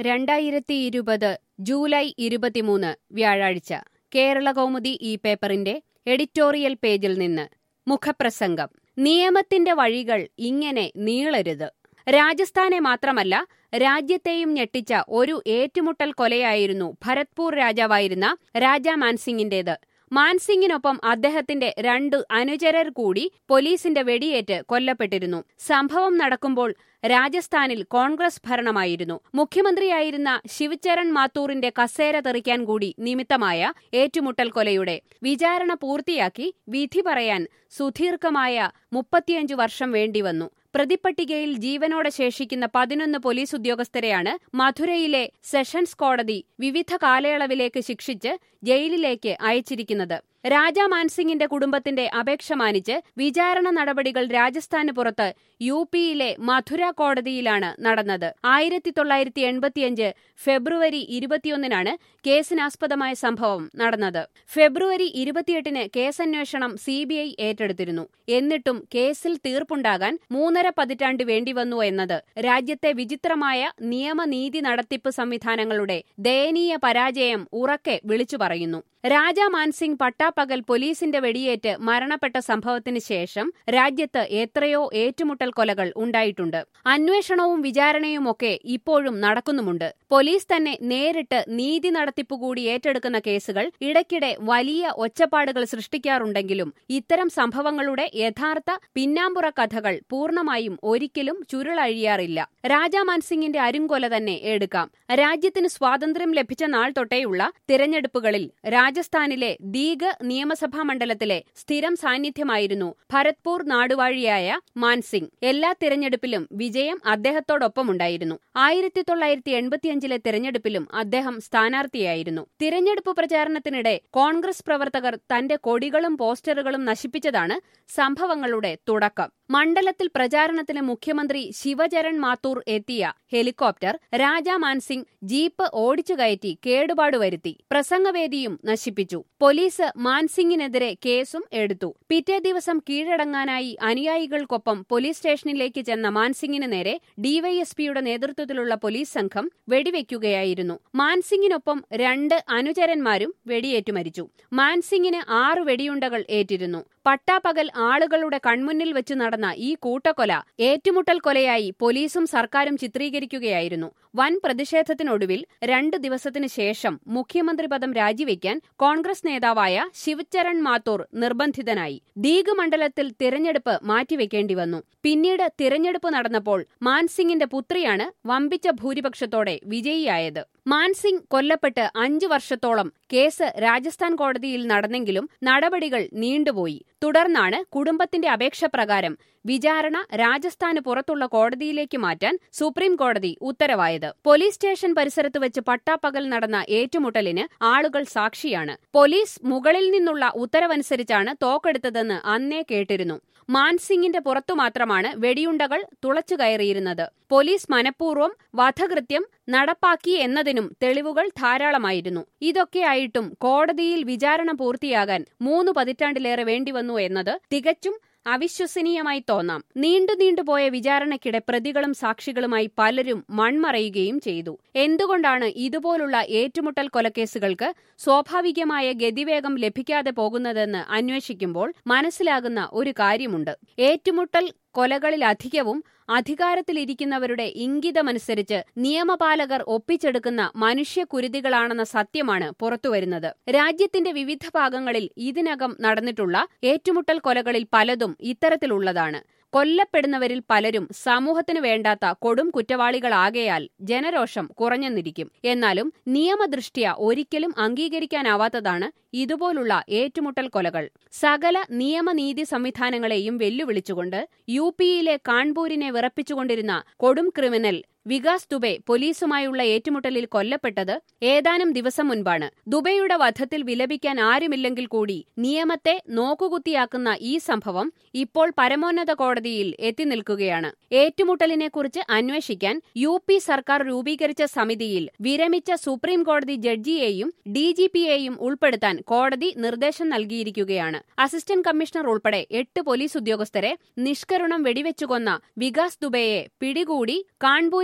രണ്ടായിരത്തി ഇരുപത് ജൂലൈ ഇരുപത്തിമൂന്ന് വ്യാഴാഴ്ച കേരള കൗമുദി ഈ പേപ്പറിന്റെ എഡിറ്റോറിയൽ പേജിൽ നിന്ന് മുഖപ്രസംഗം നിയമത്തിന്റെ വഴികൾ ഇങ്ങനെ നീളരുത് രാജസ്ഥാനെ മാത്രമല്ല രാജ്യത്തെയും ഞെട്ടിച്ച ഒരു ഏറ്റുമുട്ടൽ കൊലയായിരുന്നു ഭരത്പൂർ രാജാവായിരുന്ന രാജാ മാൻസിംഗിന്റേത് മാൻസിംഗിനൊപ്പം അദ്ദേഹത്തിന്റെ രണ്ട് അനുചരർ കൂടി പോലീസിന്റെ വെടിയേറ്റ് കൊല്ലപ്പെട്ടിരുന്നു സംഭവം നടക്കുമ്പോൾ രാജസ്ഥാനിൽ കോൺഗ്രസ് ഭരണമായിരുന്നു മുഖ്യമന്ത്രിയായിരുന്ന ശിവചരൺ മാത്തൂറിന്റെ കസേര തെറിക്കാൻ കൂടി നിമിത്തമായ ഏറ്റുമുട്ടൽ കൊലയുടെ വിചാരണ പൂർത്തിയാക്കി വിധി പറയാൻ സുദീർഘമായ മുപ്പത്തിയഞ്ചു വർഷം വേണ്ടിവന്നു പ്രതിപ്പട്ടികയിൽ ജീവനോടെ ശേഷിക്കുന്ന പതിനൊന്ന് പോലീസ് ഉദ്യോഗസ്ഥരെയാണ് മധുരയിലെ സെഷൻസ് കോടതി വിവിധ കാലയളവിലേക്ക് ശിക്ഷിച്ച് ജയിലിലേക്ക് അയച്ചിരിക്കുന്നത് രാജാ മാൻസിംഗിന്റെ കുടുംബത്തിന്റെ അപേക്ഷ മാനിച്ച് വിചാരണ നടപടികൾ രാജസ്ഥാന് പുറത്ത് യു പിയിലെ മധുര കോടതിയിലാണ് നടന്നത് ആയിരത്തി തൊള്ളായിരത്തി എൺപത്തിയഞ്ച് ഫെബ്രുവരി ഇരുപത്തിയൊന്നിനാണ് കേസിനാസ്പദമായ സംഭവം നടന്നത് ഫെബ്രുവരി ഇരുപത്തിയെട്ടിന് കേസന്വേഷണം സി ബി ഐ ഏറ്റെടുത്തിരുന്നു എന്നിട്ടും കേസിൽ തീർപ്പുണ്ടാകാൻ മൂന്നര പതിറ്റാണ്ട് വേണ്ടിവന്നു എന്നത് രാജ്യത്തെ വിചിത്രമായ നിയമനീതി നടത്തിപ്പ് സംവിധാനങ്ങളുടെ ദയനീയ പരാജയം ഉറക്കെ വിളിച്ചു പറയുന്നു രാജാ മാൻസിംഗ് പട്ടാപ്പകൽ പോലീസിന്റെ വെടിയേറ്റ് മരണപ്പെട്ട സംഭവത്തിന് ശേഷം രാജ്യത്ത് എത്രയോ ഏറ്റുമുട്ടൽ കൊലകൾ ഉണ്ടായിട്ടുണ്ട് അന്വേഷണവും വിചാരണയുമൊക്കെ ഇപ്പോഴും നടക്കുന്നുമുണ്ട് പോലീസ് തന്നെ നേരിട്ട് നീതി നടത്തിപ്പ് കൂടി ഏറ്റെടുക്കുന്ന കേസുകൾ ഇടയ്ക്കിടെ വലിയ ഒച്ചപ്പാടുകൾ സൃഷ്ടിക്കാറുണ്ടെങ്കിലും ഇത്തരം സംഭവങ്ങളുടെ യഥാർത്ഥ പിന്നാമ്പുറ കഥകൾ പൂർണ്ണമായും ഒരിക്കലും ചുരുളഴിയാറില്ല രാജാ മാൻസിംഗിന്റെ അരുങ്കൊല തന്നെ എടുക്കാം രാജ്യത്തിന് സ്വാതന്ത്ര്യം ലഭിച്ച നാൾ തൊട്ടേയുള്ള തിരഞ്ഞെടുപ്പുകളിൽ രാജസ്ഥാനിലെ ദീഗ് നിയമസഭാ മണ്ഡലത്തിലെ സ്ഥിരം സാന്നിധ്യമായിരുന്നു ഭരത്പൂർ നാടുവാഴിയായ മാൻസിംഗ് എല്ലാ തിരഞ്ഞെടുപ്പിലും വിജയം അദ്ദേഹത്തോടൊപ്പമുണ്ടായിരുന്നു ആയിരത്തി തൊള്ളായിരത്തി എൺപത്തിയഞ്ചിലെ തിരഞ്ഞെടുപ്പിലും അദ്ദേഹം സ്ഥാനാർത്ഥിയായിരുന്നു തിരഞ്ഞെടുപ്പ് പ്രചാരണത്തിനിടെ കോൺഗ്രസ് പ്രവർത്തകർ തന്റെ കൊടികളും പോസ്റ്ററുകളും നശിപ്പിച്ചതാണ് സംഭവങ്ങളുടെ തുടക്കം മണ്ഡലത്തിൽ പ്രചാരണത്തിന് മുഖ്യമന്ത്രി ശിവചരൺ മാത്തൂർ എത്തിയ ഹെലികോപ്റ്റർ രാജാ മാൻസിംഗ് ജീപ്പ് ഓടിച്ചു കയറ്റി കേടുപാട് വരുത്തി പ്രസംഗവേദിയും നശിപ്പിച്ചു പോലീസ് മാൻസിംഗിനെതിരെ കേസും എടുത്തു പിറ്റേ ദിവസം കീഴടങ്ങാനായി അനുയായികൾക്കൊപ്പം പോലീസ് സ്റ്റേഷനിലേക്ക് ചെന്ന മാൻസിംഗിന് നേരെ ഡിവൈഎസ്പിയുടെ നേതൃത്വത്തിലുള്ള പോലീസ് സംഘം വെടിവെക്കുകയായിരുന്നു മാൻസിംഗിനൊപ്പം രണ്ട് അനുചരന്മാരും വെടിയേറ്റു മരിച്ചു മാൻസിംഗിന് ആറ് വെടിയുണ്ടകൾ ഏറ്റിരുന്നു പട്ടാപ്പകൽ ആളുകളുടെ കൺമുന്നിൽ വെച്ച് നടന്ന ഈ കൂട്ടക്കൊല ഏറ്റുമുട്ടൽ കൊലയായി പോലീസും സർക്കാരും ചിത്രീകരിക്കുകയായിരുന്നു വൻ പ്രതിഷേധത്തിനൊടുവിൽ രണ്ട് ദിവസത്തിനു ശേഷം മുഖ്യമന്ത്രി പദം രാജിവെക്കാൻ കോൺഗ്രസ് നേതാവായ ശിവചരൺ മാത്തൂർ നിർബന്ധിതനായി ദീഗ് മണ്ഡലത്തിൽ തിരഞ്ഞെടുപ്പ് മാറ്റിവെക്കേണ്ടി വന്നു പിന്നീട് തിരഞ്ഞെടുപ്പ് നടന്നപ്പോൾ മാൻസിംഗിന്റെ പുത്രിയാണ് വമ്പിച്ച ഭൂരിപക്ഷത്തോടെ വിജയിയായത് മാൻസിംഗ് കൊല്ലപ്പെട്ട് അഞ്ചു വർഷത്തോളം കേസ് രാജസ്ഥാൻ കോടതിയിൽ നടന്നെങ്കിലും നടപടികൾ നീണ്ടുപോയി തുടർന്നാണ് കുടുംബത്തിന്റെ അപേക്ഷ പ്രകാരം വിചാരണ രാജസ്ഥാന് പുറത്തുള്ള കോടതിയിലേക്ക് മാറ്റാൻ സുപ്രീം കോടതി ഉത്തരവായത് പോലീസ് സ്റ്റേഷൻ പരിസരത്ത് വെച്ച് പട്ടാപ്പകൽ നടന്ന ഏറ്റുമുട്ടലിന് ആളുകൾ സാക്ഷിയാണ് പോലീസ് മുകളിൽ നിന്നുള്ള ഉത്തരവനുസരിച്ചാണ് തോക്കെടുത്തതെന്ന് അന്നേ കേട്ടിരുന്നു മാൻസിംഗിന്റെ പുറത്തു മാത്രമാണ് വെടിയുണ്ടകൾ തുളച്ചു കയറിയിരുന്നത് പോലീസ് മനഃപൂർവ്വം വധകൃത്യം നടപ്പാക്കി എന്നതിനും തെളിവുകൾ ധാരാളമായിരുന്നു ഇതൊക്കെയായിട്ടും കോടതിയിൽ വിചാരണ പൂർത്തിയാകാൻ മൂന്ന് പതിറ്റാണ്ടിലേറെ വേണ്ടിവന്നു എന്നത് തികച്ചും അവിശ്വസനീയമായി തോന്നാം നീണ്ടു നീണ്ടുപോയ വിചാരണയ്ക്കിടെ പ്രതികളും സാക്ഷികളുമായി പലരും മൺമറയുകയും ചെയ്തു എന്തുകൊണ്ടാണ് ഇതുപോലുള്ള ഏറ്റുമുട്ടൽ കൊലക്കേസുകൾക്ക് സ്വാഭാവികമായ ഗതിവേഗം ലഭിക്കാതെ പോകുന്നതെന്ന് അന്വേഷിക്കുമ്പോൾ മനസ്സിലാകുന്ന ഒരു കാര്യമുണ്ട് ഏറ്റുമുട്ടൽ കൊലകളിലധികവും അധികാരത്തിലിരിക്കുന്നവരുടെ ഇംഗിതമനുസരിച്ച് നിയമപാലകർ ഒപ്പിച്ചെടുക്കുന്ന മനുഷ്യക്കുരുതികളാണെന്ന സത്യമാണ് പുറത്തുവരുന്നത് രാജ്യത്തിന്റെ വിവിധ ഭാഗങ്ങളിൽ ഇതിനകം നടന്നിട്ടുള്ള ഏറ്റുമുട്ടൽ കൊലകളിൽ പലതും ഇത്തരത്തിലുള്ളതാണ് കൊല്ലപ്പെടുന്നവരിൽ പലരും സമൂഹത്തിന് വേണ്ടാത്ത കൊടും കുറ്റവാളികളാകയാൽ ജനരോഷം കുറഞ്ഞെന്നിരിക്കും എന്നാലും നിയമദൃഷ്ട്യ ഒരിക്കലും അംഗീകരിക്കാനാവാത്തതാണ് ഇതുപോലുള്ള ഏറ്റുമുട്ടൽ കൊലകൾ സകല നിയമനീതി സംവിധാനങ്ങളെയും വെല്ലുവിളിച്ചുകൊണ്ട് യു പിയിലെ കാൺപൂരിനെ വിറപ്പിച്ചുകൊണ്ടിരുന്ന കൊടും ക്രിമിനൽ വികാസ് ദുബെ പോലീസുമായുള്ള ഏറ്റുമുട്ടലിൽ കൊല്ലപ്പെട്ടത് ഏതാനും ദിവസം മുൻപാണ് ദുബെയുടെ വധത്തിൽ വിലപിക്കാൻ ആരുമില്ലെങ്കിൽ കൂടി നിയമത്തെ നോക്കുകുത്തിയാക്കുന്ന ഈ സംഭവം ഇപ്പോൾ പരമോന്നത കോടതിയിൽ എത്തി നിൽക്കുകയാണ് ഏറ്റുമുട്ടലിനെക്കുറിച്ച് അന്വേഷിക്കാൻ യു പി സർക്കാർ രൂപീകരിച്ച സമിതിയിൽ വിരമിച്ച സുപ്രീം കോടതി ജഡ്ജിയെയും ഡി ജി പിയെയും ഉൾപ്പെടുത്താൻ കോടതി നിർദ്ദേശം നൽകിയിരിക്കുകയാണ് അസിസ്റ്റന്റ് കമ്മീഷണർ ഉൾപ്പെടെ എട്ട് പോലീസ് ഉദ്യോഗസ്ഥരെ നിഷ്കരുണം വെടിവെച്ചുകൊന്ന വികാസ് ദുബെയെ പിടികൂടി കാൺപൂരിൽ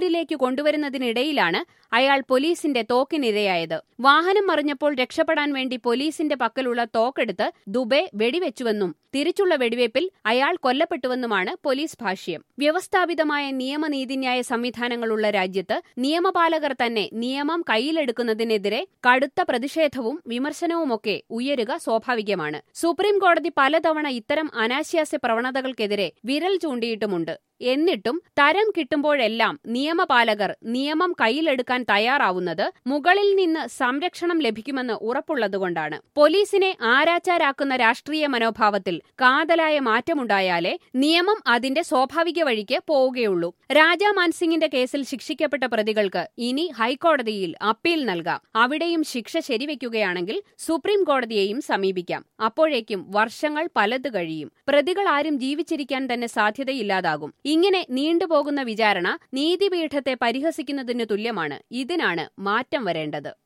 വീടിലേക്ക് കൊണ്ടുവരുന്നതിനിടയിലാണ് അയാൾ പോലീസിന്റെ തോക്കിനിരയായത് വാഹനം മറിഞ്ഞപ്പോൾ രക്ഷപ്പെടാൻ വേണ്ടി പോലീസിന്റെ പക്കലുള്ള തോക്കെടുത്ത് ദുബെ വെടിവെച്ചുവെന്നും തിരിച്ചുള്ള വെടിവയ്പിൽ അയാൾ കൊല്ലപ്പെട്ടുവെന്നുമാണ് പോലീസ് ഭാഷ്യം വ്യവസ്ഥാപിതമായ നിയമനീതിന്യായ സംവിധാനങ്ങളുള്ള രാജ്യത്ത് നിയമപാലകർ തന്നെ നിയമം കയ്യിലെടുക്കുന്നതിനെതിരെ കടുത്ത പ്രതിഷേധവും വിമർശനവുമൊക്കെ ഉയരുക സ്വാഭാവികമാണ് സുപ്രീം കോടതി പലതവണ ഇത്തരം അനാശാസ്യ പ്രവണതകൾക്കെതിരെ വിരൽ ചൂണ്ടിയിട്ടുമുണ്ട് എന്നിട്ടും തരം കിട്ടുമ്പോഴെല്ലാം നിയമപാലകർ നിയമം കയ്യിലെടുക്കാൻ തയ്യാറാവുന്നത് മുകളിൽ നിന്ന് സംരക്ഷണം ലഭിക്കുമെന്ന് ഉറപ്പുള്ളതുകൊണ്ടാണ് പോലീസിനെ ആരാച്ചാരാക്കുന്ന രാഷ്ട്രീയ മനോഭാവത്തിൽ കാതലായ മാറ്റമുണ്ടായാലേ നിയമം അതിന്റെ സ്വാഭാവിക വഴിക്ക് പോവുകയുള്ളൂ രാജാ മാൻസിംഗിന്റെ കേസിൽ ശിക്ഷിക്കപ്പെട്ട പ്രതികൾക്ക് ഇനി ഹൈക്കോടതിയിൽ അപ്പീൽ നൽകാം അവിടെയും ശിക്ഷ ശരിവെക്കുകയാണെങ്കിൽ സുപ്രീം കോടതിയെയും സമീപിക്കാം അപ്പോഴേക്കും വർഷങ്ങൾ പലത് കഴിയും പ്രതികൾ ആരും ജീവിച്ചിരിക്കാൻ തന്നെ സാധ്യതയില്ലാതാകും ഇങ്ങനെ നീണ്ടുപോകുന്ന വിചാരണ നീതിപീഠത്തെ പരിഹസിക്കുന്നതിനു തുല്യമാണ് ഇതിനാണ് മാറ്റം വരേണ്ടത്